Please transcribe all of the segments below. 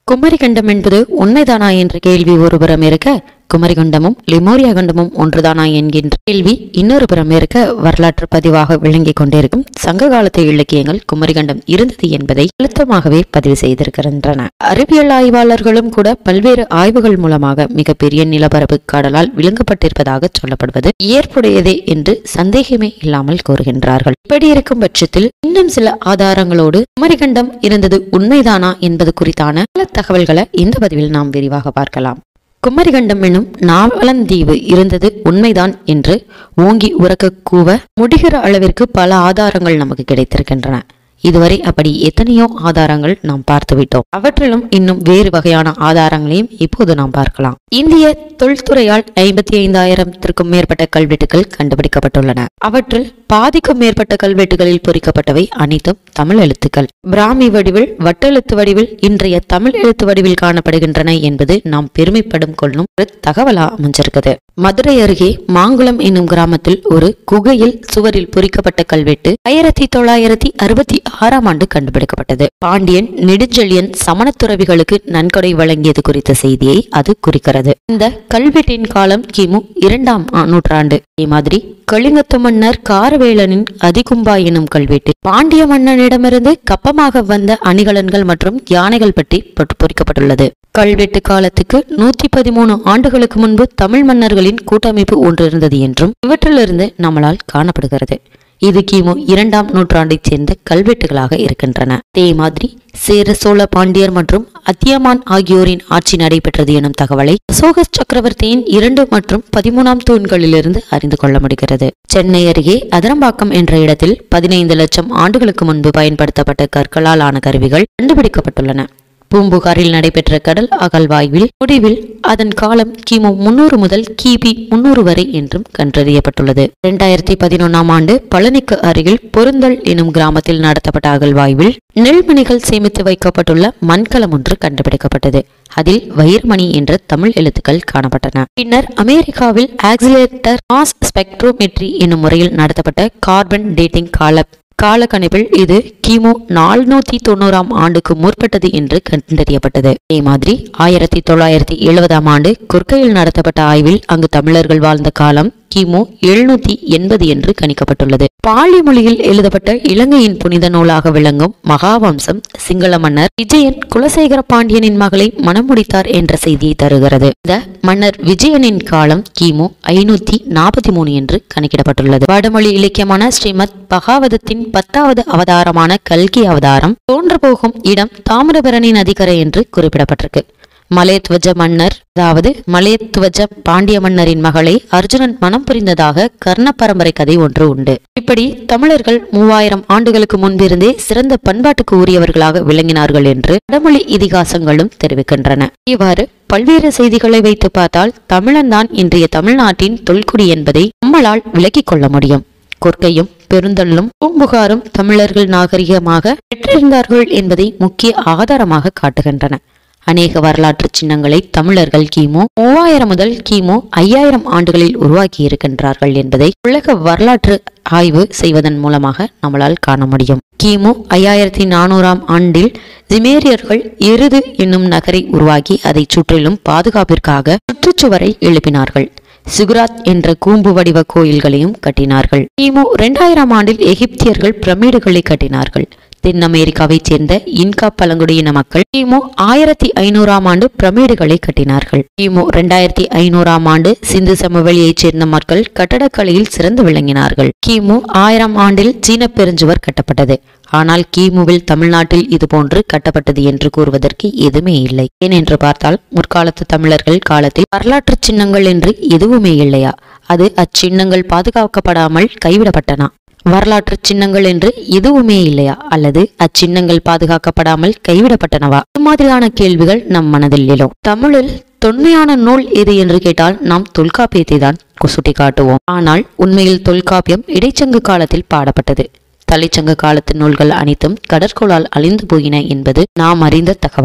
குமரிகண்டம் என்பது உண்மைதானா என்ற கேள்வி ஒருபுறம் இருக்க குமரிகண்டமும் லிமோரியா கண்டமும் ஒன்றுதானா என்கின்ற கேள்வி இன்னொரு புறம் இருக்க வரலாற்று பதிவாக விளங்கிக் கொண்டிருக்கும் சங்க காலத்து இலக்கியங்கள் குமரிகண்டம் இருந்தது என்பதை அழுத்தமாகவே பதிவு செய்திருக்கின்றன அறிவியல் ஆய்வாளர்களும் கூட பல்வேறு ஆய்வுகள் மூலமாக மிகப்பெரிய நிலப்பரப்பு கடலால் விளங்கப்பட்டிருப்பதாக சொல்லப்படுவது ஏற்புடையதே என்று சந்தேகமே இல்லாமல் கூறுகின்றார்கள் இப்படி இருக்கும் பட்சத்தில் இன்னும் சில ஆதாரங்களோடு குமரிகண்டம் இருந்தது உண்மைதானா என்பது குறித்தான பல தகவல்களை இந்த பதிவில் நாம் விரிவாக பார்க்கலாம் குமரிகண்டம் என்னும் நாவலந்தீவு இருந்தது உண்மைதான் என்று ஓங்கி உறக்க கூவ முடிகிற அளவிற்கு பல ஆதாரங்கள் நமக்கு கிடைத்திருக்கின்றன இதுவரை அப்படி எத்தனையோ ஆதாரங்கள் நாம் பார்த்துவிட்டோம் அவற்றிலும் இன்னும் வேறு வகையான ஆதாரங்களையும் இப்போது நாம் பார்க்கலாம் இந்திய தொல்துறையால் ஐம்பத்தி ஐந்தாயிரத்திற்கும் மேற்பட்ட கல்வெட்டுகள் கண்டுபிடிக்கப்பட்டுள்ளன அவற்றில் பாதிக்கும் மேற்பட்ட கல்வெட்டுகளில் பொறிக்கப்பட்டவை அனைத்தும் தமிழ் எழுத்துக்கள் பிராமி வடிவில் வட்டெழுத்து வடிவில் இன்றைய தமிழ் எழுத்து வடிவில் காணப்படுகின்றன என்பது நாம் பெருமைப்படும் கொள்ளும் ஒரு தகவலா அமைஞ்சிருக்குது மதுரை அருகே மாங்குளம் என்னும் கிராமத்தில் ஒரு குகையில் சுவரில் பொறிக்கப்பட்ட கல்வெட்டு ஆயிரத்தி தொள்ளாயிரத்தி அறுபத்தி ஆறாம் ஆண்டு கண்டுபிடிக்கப்பட்டது பாண்டியன் நெடுஞ்செழியன் சமணத்துறவிகளுக்கு நன்கொடை வழங்கியது குறித்த செய்தியை அது குறிக்கிறது இந்த கல்வெட்டின் காலம் கிமு இரண்டாம் ஆ- நூற்றாண்டு அதே மாதிரி கலிங்கத்து மன்னர் காரவேலனின் அதிகும்பா எனும் கல்வெட்டு பாண்டிய மன்னனிடமிருந்து கப்பமாக வந்த அணிகலன்கள் மற்றும் யானைகள் பற்றி பொ- பொறிக்கப்பட்டுள்ளது கல்வெட்டு காலத்துக்கு நூத்தி பதிமூணு ஆண்டுகளுக்கு முன்பு தமிழ் மன்னர்களின் கூட்டமைப்பு ஒன்று இருந்தது என்றும் இவற்றிலிருந்து நம்மளால் காணப்படுகிறது இது கிமு இரண்டாம் நூற்றாண்டைச் சேர்ந்த கல்வெட்டுகளாக இருக்கின்றன அதே மாதிரி சேர சோழ பாண்டியர் மற்றும் அத்தியமான் ஆகியோரின் ஆட்சி நடைபெற்றது எனும் தகவலை அசோக சக்கரவர்த்தியின் இரண்டு மற்றும் பதிமூணாம் தூண்களிலிருந்து அறிந்து கொள்ள முடிகிறது சென்னை அருகே அதரம்பாக்கம் என்ற இடத்தில் பதினைந்து லட்சம் ஆண்டுகளுக்கு முன்பு பயன்படுத்தப்பட்ட கற்களால் ஆன கருவிகள் கண்டுபிடிக்கப்பட்டுள்ளன பூம்புகாரில் நடைபெற்ற கடல் அகழ்வாய்வில் முடிவில் அதன் காலம் கிமு முன்னூறு முதல் கிபி முன்னூறு வரை என்றும் கண்டறியப்பட்டுள்ளது இரண்டாயிரத்தி பதினொன்னாம் ஆண்டு பழனிக்கு அருகில் பொருந்தல் எனும் கிராமத்தில் நடத்தப்பட்ட அகழ்வாய்வில் நெல்மணிகள் சேமித்து வைக்கப்பட்டுள்ள மண்கலம் ஒன்று கண்டுபிடிக்கப்பட்டது அதில் வைரமணி என்ற தமிழ் எழுத்துக்கள் காணப்பட்டன பின்னர் அமெரிக்காவில் ஆக்சிலேட்டர் மாஸ் ஸ்பெக்ட்ரோமெட்ரி என்னும் முறையில் நடத்தப்பட்ட கார்பன் டேட்டிங் கால காலக்கணிப்பில் இது கிமு நானூத்தி தொண்ணூறாம் ஆண்டுக்கு முற்பட்டது என்று கண்டறியப்பட்டது அதே மாதிரி ஆயிரத்தி தொள்ளாயிரத்தி எழுபதாம் ஆண்டு கொற்கையில் நடத்தப்பட்ட ஆய்வில் அங்கு தமிழர்கள் வாழ்ந்த காலம் கிமு எழுநூத்தி எண்பது என்று கணிக்கப்பட்டுள்ளது பாலி மொழியில் எழுதப்பட்ட இலங்கையின் புனித நூலாக விளங்கும் மகாவம்சம் சிங்கள மன்னர் விஜயன் குலசேகர பாண்டியனின் மகளை மணமுடித்தார் என்ற செய்தியை தருகிறது இந்த மன்னர் விஜயனின் காலம் கிமு ஐநூத்தி நாற்பத்தி மூணு என்று கணக்கிடப்பட்டுள்ளது வடமொழி இலக்கியமான ஸ்ரீமத் பகாவதத்தின் பத்தாவது அவதாரமான கல்கி அவதாரம் தோன்று போகும் இடம் தாமிரபரணி நதிக்கரை என்று குறிப்பிடப்பட்டிருக்கு மலையத்வஜ மன்னர் அதாவது மலையத்வஜ பாண்டிய மன்னரின் மகளை அர்ஜுனன் மனம் புரிந்ததாக கர்ண பரம்பரை கதை ஒன்று உண்டு இப்படி தமிழர்கள் மூவாயிரம் ஆண்டுகளுக்கு முன்பிருந்தே சிறந்த பண்பாட்டுக்கு உரியவர்களாக விளங்கினார்கள் என்று வடமொழி இதிகாசங்களும் தெரிவிக்கின்றன இவ்வாறு பல்வேறு செய்திகளை வைத்து பார்த்தால் தமிழன்தான் இன்றைய தமிழ்நாட்டின் தொல்குடி என்பதை நம்மளால் விளக்கிக் கொள்ள முடியும் கொற்கையும் பெருந்தள்ளும் பூம்புகாரும் தமிழர்கள் நாகரிகமாக பெற்றிருந்தார்கள் என்பதை முக்கிய ஆதாரமாக காட்டுகின்றன அநேக வரலாற்று சின்னங்களை தமிழர்கள் கிமு மூவாயிரம் முதல் கிமு ஐயாயிரம் ஆண்டுகளில் உருவாக்கி இருக்கின்றார்கள் என்பதை உலக வரலாற்று ஆய்வு செய்வதன் மூலமாக நம்மளால் காண முடியும் கிமு ஐயாயிரத்தி நானூறாம் ஆண்டில் ஜிமேரியர்கள் எருது என்னும் நகரை உருவாக்கி அதைச் சுற்றிலும் பாதுகாப்பிற்காக சுற்றுச்சுவரை எழுப்பினார்கள் சிகுராத் என்ற கூம்பு வடிவ கோயில்களையும் கட்டினார்கள் கிமு இரண்டாயிரம் ஆண்டில் எகிப்தியர்கள் பிரமிடுகளை கட்டினார்கள் தென் அமெரிக்காவைச் சேர்ந்த இன்கா பழங்குடியின மக்கள் கிமு ஆயிரத்தி ஐநூறாம் ஆண்டு பிரமிடுகளை கட்டினார்கள் கிமு இரண்டாயிரத்தி ஐநூறாம் ஆண்டு சிந்து சமவெளியைச் சேர்ந்த மக்கள் கட்டடக்கலையில் சிறந்து விளங்கினார்கள் கிமு ஆயிரம் ஆண்டில் சீன பெருஞ்சுவர் கட்டப்பட்டது ஆனால் கிமுவில் தமிழ்நாட்டில் இதுபோன்று கட்டப்பட்டது என்று கூறுவதற்கு எதுவுமே இல்லை ஏனென்று பார்த்தால் முற்காலத்து தமிழர்கள் காலத்தில் வரலாற்று சின்னங்கள் என்று எதுவுமே இல்லையா அது அச்சின்னங்கள் பாதுகாக்கப்படாமல் கைவிடப்பட்டன வரலாற்று சின்னங்கள் என்று எதுவுமே இல்லையா அல்லது அச்சின்னங்கள் பாதுகாக்கப்படாமல் கைவிடப்பட்டனவா இது மாதிரியான கேள்விகள் நம் மனதில் எழும் தமிழில் தொன்மையான நூல் எது என்று கேட்டால் நாம் தொல்காப்பியத்தை தான் சுட்டி காட்டுவோம் ஆனால் உண்மையில் தொல்காப்பியம் இடைச்சங்க காலத்தில் பாடப்பட்டது தலைச்சங்க காலத்து நூல்கள் அனைத்தும் கடற்கோளால் அழிந்து போயின என்பது நாம் அறிந்த தகவல்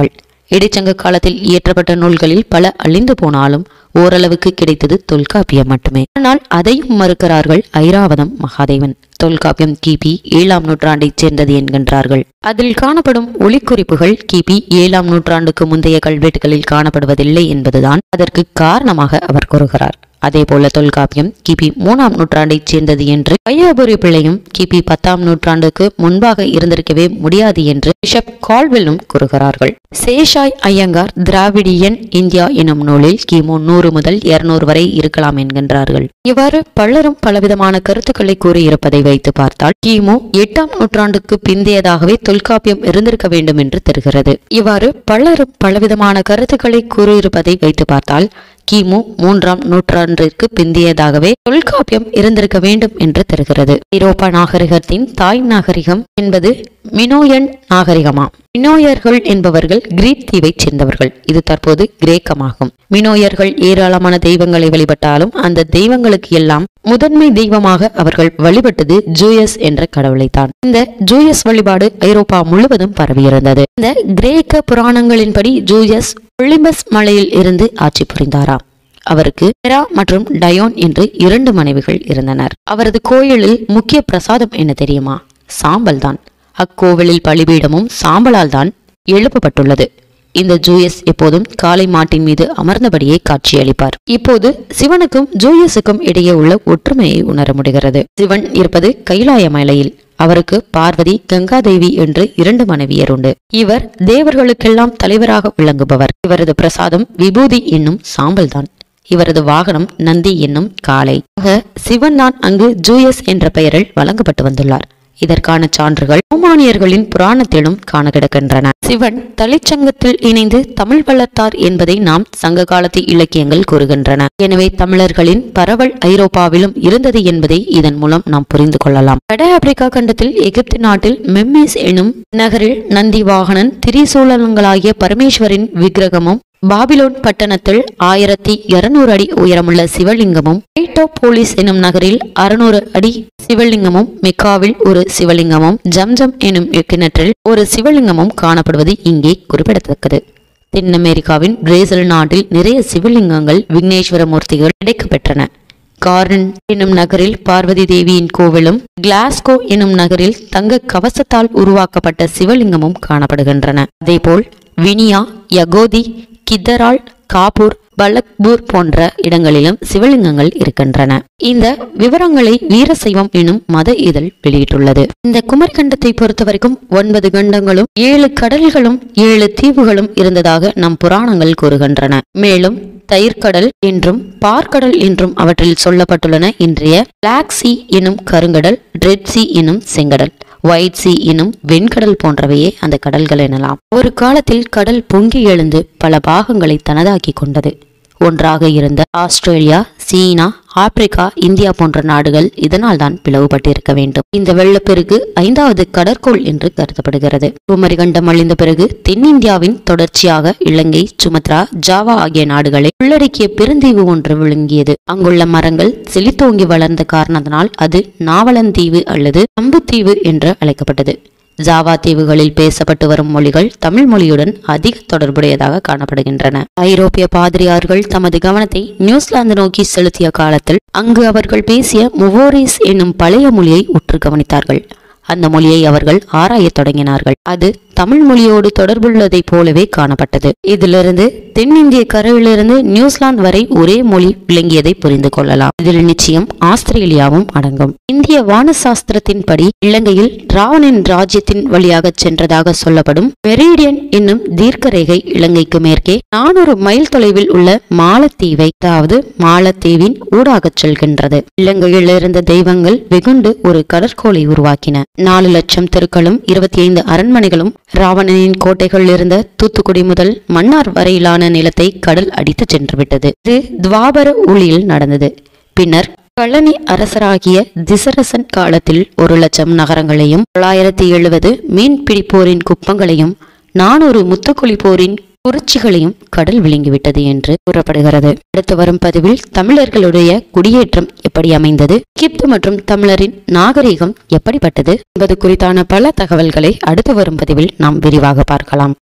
இடைச்சங்க காலத்தில் இயற்றப்பட்ட நூல்களில் பல அழிந்து போனாலும் ஓரளவுக்கு கிடைத்தது தொல்காப்பியம் மட்டுமே ஆனால் அதையும் மறுக்கிறார்கள் ஐராவதம் மகாதேவன் தொல்காப்பியம் கிபி ஏழாம் நூற்றாண்டைச் சேர்ந்தது என்கின்றார்கள் அதில் காணப்படும் ஒளிக்குறிப்புகள் கிபி ஏழாம் நூற்றாண்டுக்கு முந்தைய கல்வெட்டுகளில் காணப்படுவதில்லை என்பதுதான் அதற்கு காரணமாக அவர் கூறுகிறார் அதேபோல தொல்காப்பியம் கிபி மூணாம் நூற்றாண்டைச் சேர்ந்தது என்று வையாபுரி பிள்ளையும் கிபி பத்தாம் நூற்றாண்டுக்கு முன்பாக இருந்திருக்கவே முடியாது என்று பிஷப் கால்வெல்லும் கூறுகிறார்கள் சேஷாய் ஐயங்கார் திராவிடியன் இந்தியா எனும் நூலில் கிமு நூறு முதல் இருநூறு வரை இருக்கலாம் என்கின்றார்கள் இவ்வாறு பலரும் பலவிதமான கருத்துக்களை கூறியிருப்பதை வைத்து பார்த்தால் கிமு எட்டாம் நூற்றாண்டுக்கு பிந்தையதாகவே தொல்காப்பியம் இருந்திருக்க வேண்டும் என்று தெரிகிறது இவ்வாறு பலரும் பலவிதமான கருத்துக்களை கூறியிருப்பதை வைத்து பார்த்தால் கிமு மூன்றாம் நூற்றாண்டிற்கு பிந்தியதாகவே தொல்காப்பியம் இருந்திருக்க வேண்டும் என்று தெரிகிறது ஐரோப்பா நாகரிகத்தின் தாய் நாகரிகம் என்பது மினோயன் நாகரிகமாம் மினோயர்கள் என்பவர்கள் கிரீக் தீவைச் சேர்ந்தவர்கள் இது தற்போது கிரேக்கமாகும் மினோயர்கள் ஏராளமான தெய்வங்களை வழிபட்டாலும் அந்த தெய்வங்களுக்கு எல்லாம் முதன்மை தெய்வமாக அவர்கள் வழிபட்டது ஜூயஸ் என்ற கடவுளைத்தான் இந்த ஜூயஸ் வழிபாடு ஐரோப்பா முழுவதும் பரவியிருந்தது இந்த கிரேக்க புராணங்களின்படி ஜூயஸ் ஒலிம்பஸ் மலையில் இருந்து ஆட்சி புரிந்தாராம் அவருக்கு ஹெரா மற்றும் டயோன் என்று இரண்டு மனைவிகள் இருந்தனர் அவரது கோயிலில் முக்கிய பிரசாதம் என்ன தெரியுமா சாம்பல் தான் அக்கோவிலில் பலிபீடமும் சாம்பலால் தான் எழுப்பப்பட்டுள்ளது இந்த ஜூயஸ் எப்போதும் காளை மாட்டின் மீது அமர்ந்தபடியே காட்சியளிப்பார் இப்போது சிவனுக்கும் ஜூயஸுக்கும் இடையே உள்ள ஒற்றுமையை உணர முடிகிறது சிவன் இருப்பது கைலாய மலையில் அவருக்கு பார்வதி கங்காதேவி என்று இரண்டு மனைவியர் உண்டு இவர் தேவர்களுக்கெல்லாம் தலைவராக விளங்குபவர் இவரது பிரசாதம் விபூதி என்னும் சாம்பல்தான் இவரது வாகனம் நந்தி என்னும் காளை ஆக சிவன் தான் அங்கு ஜூயஸ் என்ற பெயரில் வழங்கப்பட்டு வந்துள்ளார் இதற்கான சான்றுகள் ரோமானியர்களின் புராணத்திலும் காண கிடக்கின்றன சிவன் தலைச்சங்கத்தில் இணைந்து தமிழ் வளர்த்தார் என்பதை நாம் சங்க காலத்து இலக்கியங்கள் கூறுகின்றன எனவே தமிழர்களின் பரவல் ஐரோப்பாவிலும் இருந்தது என்பதை இதன் மூலம் நாம் புரிந்து கொள்ளலாம் வட ஆப்பிரிக்கா கண்டத்தில் எகிப்து நாட்டில் மெம்மிஸ் எனும் நகரில் நந்தி வாகனன் திரிசூலங்களாகிய பரமேஸ்வரின் விக்கிரகமும் பாபிலோன் பட்டணத்தில் ஆயிரத்தி இருநூறு அடி உயரமுள்ள சிவலிங்கமும் போலிஸ் எனும் நகரில் அறுநூறு அடி சிவலிங்கமும் மெக்காவில் ஒரு சிவலிங்கமும் ஜம்ஜம் எனும் கிணற்றில் ஒரு சிவலிங்கமும் காணப்படுவது இங்கே குறிப்பிடத்தக்கது தென் அமெரிக்காவின் பிரேசில் நாட்டில் நிறைய சிவலிங்கங்கள் விக்னேஸ்வர மூர்த்திகள் கிடைக்கப்பெற்றன கார்டன் எனும் நகரில் பார்வதி தேவியின் கோவிலும் கிளாஸ்கோ எனும் நகரில் தங்க கவசத்தால் உருவாக்கப்பட்ட சிவலிங்கமும் காணப்படுகின்றன அதேபோல் வினியா யகோதி கித்தரால் காபூர் பலக்பூர் போன்ற இடங்களிலும் சிவலிங்கங்கள் இருக்கின்றன இந்த விவரங்களை வீரசைவம் எனும் மத இதழ் வெளியிட்டுள்ளது இந்த குமரிக்கண்டத்தை பொறுத்தவரைக்கும் ஒன்பது கண்டங்களும் ஏழு கடல்களும் ஏழு தீவுகளும் இருந்ததாக நம் புராணங்கள் கூறுகின்றன மேலும் தயிர்கடல் என்றும் பார்க்கடல் என்றும் அவற்றில் சொல்லப்பட்டுள்ளன இன்றைய பிளாக் சி எனும் கருங்கடல் ரெட் சி எனும் செங்கடல் ஒயிட் சி எனும் வெண்கடல் போன்றவையே அந்த கடல்கள் எனலாம் ஒரு காலத்தில் கடல் பொங்கி எழுந்து பல பாகங்களை தனதாக்கி கொண்டது ஒன்றாக இருந்த ஆஸ்திரேலியா சீனா ஆப்பிரிக்கா இந்தியா போன்ற நாடுகள் இதனால் தான் பிளவுபட்டிருக்க வேண்டும் இந்த வெள்ளப்பெருக்கு ஐந்தாவது கடற்கோள் என்று கருதப்படுகிறது குமரிகண்டம் அழிந்த பிறகு தென்னிந்தியாவின் தொடர்ச்சியாக இலங்கை சுமத்ரா ஜாவா ஆகிய நாடுகளை உள்ளடக்கிய பெருந்தீவு ஒன்று விளங்கியது அங்குள்ள மரங்கள் செழித்தோங்கி வளர்ந்த காரணத்தினால் அது நாவலந்தீவு அல்லது அம்புத்தீவு என்று அழைக்கப்பட்டது ஜாவா தீவுகளில் பேசப்பட்டு வரும் மொழிகள் தமிழ் மொழியுடன் அதிக தொடர்புடையதாக காணப்படுகின்றன ஐரோப்பிய பாதிரியார்கள் தமது கவனத்தை நியூசிலாந்து நோக்கி செலுத்திய காலத்தில் அங்கு அவர்கள் பேசிய முவோரிஸ் என்னும் பழைய மொழியை உற்று கவனித்தார்கள் அந்த மொழியை அவர்கள் ஆராயத் தொடங்கினார்கள் அது தமிழ் மொழியோடு தொடர்புள்ளதைப் போலவே காணப்பட்டது இதிலிருந்து தென்னிந்திய கரையிலிருந்து நியூசிலாந்து வரை ஒரே மொழி விளங்கியதை புரிந்து கொள்ளலாம் இதில் நிச்சயம் ஆஸ்திரேலியாவும் அடங்கும் இந்திய வானசாஸ்திரத்தின்படி இலங்கையில் ராவணின் ராஜ்யத்தின் வழியாக சென்றதாக சொல்லப்படும் மெரிடியன் என்னும் தீர்க்க ரேகை இலங்கைக்கு மேற்கே நானூறு மைல் தொலைவில் உள்ள மாலத்தீவை அதாவது மாலத்தீவின் ஊடாகச் செல்கின்றது இலங்கையில் இருந்த தெய்வங்கள் வெகுண்டு ஒரு கடற்கோளை உருவாக்கின நாலு லட்சம் தெருக்களும் இருபத்தி ஐந்து அரண்மனைகளும் ராவணனின் கோட்டைகள் இருந்த தூத்துக்குடி முதல் மன்னார் வரையிலான நிலத்தை கடல் அடித்து சென்றுவிட்டது இது துவாபர ஒளியில் நடந்தது பின்னர் பழனி அரசராகிய திசரசன் காலத்தில் ஒரு லட்சம் நகரங்களையும் தொள்ளாயிரத்தி எழுபது மீன் பிடிப்போரின் குப்பங்களையும் நானூறு முத்துக்குளி போரின் குறிச்சிகளையும் கடல் விழுங்கிவிட்டது என்று கூறப்படுகிறது அடுத்து வரும் பதிவில் தமிழர்களுடைய குடியேற்றம் எப்படி அமைந்தது எகிப்து மற்றும் தமிழரின் நாகரிகம் எப்படிப்பட்டது என்பது குறித்தான பல தகவல்களை அடுத்து வரும் பதிவில் நாம் விரிவாக பார்க்கலாம்